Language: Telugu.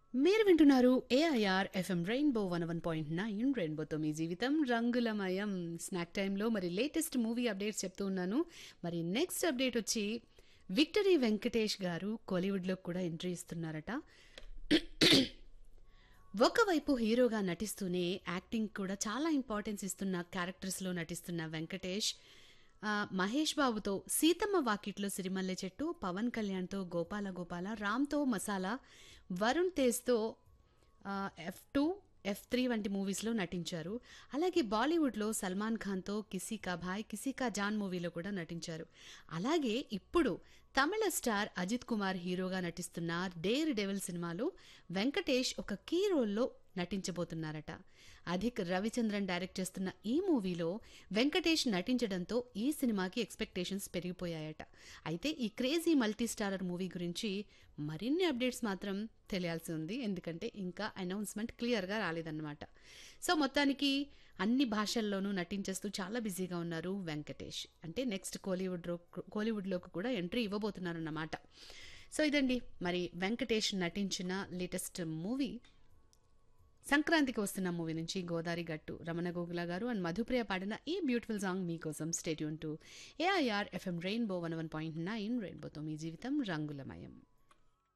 మీరు వింటున్నారు AIR FM rainbow one one point nine రెయిన్బోతో మీ జీవితం రంగులమయం స్నాక్ టైంలో మరి లేటెస్ట్ మూవీ అప్డేట్స్ చెప్తూ ఉన్నాను మరి నెక్స్ట్ అప్డేట్ వచ్చి విక్టరీ వెంకటేష్ గారు కోలీవుడ్లో కూడా ఎంట్రీ ఇస్తున్నారట ఒకవైపు హీరోగా నటిస్తూనే యాక్టింగ్ కూడా చాలా ఇంపార్టెన్స్ ఇస్తున్న క్యారెక్టర్స్లో నటిస్తున్న వెంకటేష్ ఆ, మహేష్ బాబుతో సీతమ్మ వాకిట్లో సిరిమల్లె చెట్టు పవన్ కళ్యాణ్తో గోపాల గోపాల రామ్తో మసాలా వరుణ్ తేజ్తో ఎఫ్ టూ ఎఫ్ త్రీ వంటి మూవీస్లో నటించారు అలాగే బాలీవుడ్లో సల్మాన్ ఖాన్తో కిసీ కా భాయ్ కిసీ కా జాన్ మూవీలో కూడా నటించారు అలాగే ఇప్పుడు తమిళ స్టార్ అజిత్ కుమార్ హీరోగా నటిస్తున్న డేర్ డెవిల్ సినిమాలో వెంకటేష్ ఒక కీ రోల్లో నటించబోతున్నారట అధిక్ రవిచంద్రన్ డైరెక్ట్ చేస్తున్న ఈ మూవీలో వెంకటేష్ నటించడంతో ఈ సినిమాకి ఎక్స్పెక్టేషన్స్ పెరిగిపోయాయట అయితే ఈ క్రేజీ మల్టీ స్టారర్ మూవీ గురించి మరిన్ని అప్డేట్స్ మాత్రం తెలియాల్సి ఉంది ఎందుకంటే ఇంకా అనౌన్స్మెంట్ క్లియర్గా రాలేదన్నమాట సో మొత్తానికి అన్ని భాషల్లోనూ నటించేస్తూ చాలా బిజీగా ఉన్నారు వెంకటేష్ అంటే నెక్స్ట్ కోలీవుడ్ కోలీవుడ్లోకి కూడా ఎంట్రీ ఇవ్వబోతున్నారన్నమాట సో ఇదండి మరి వెంకటేష్ నటించిన లేటెస్ట్ మూవీ సంక్రాంతికి వస్తున్న మూవీ నుంచి గోదారి గట్టు రమణ గోగుల గారు అండ్ మధుప్రియ పాడిన ఈ బ్యూటిఫుల్ సాంగ్ మీకోసం stay tuned to AIR FM rainbow one one point nine రెయిన్బోతో మీ జీవితం రంగులమయం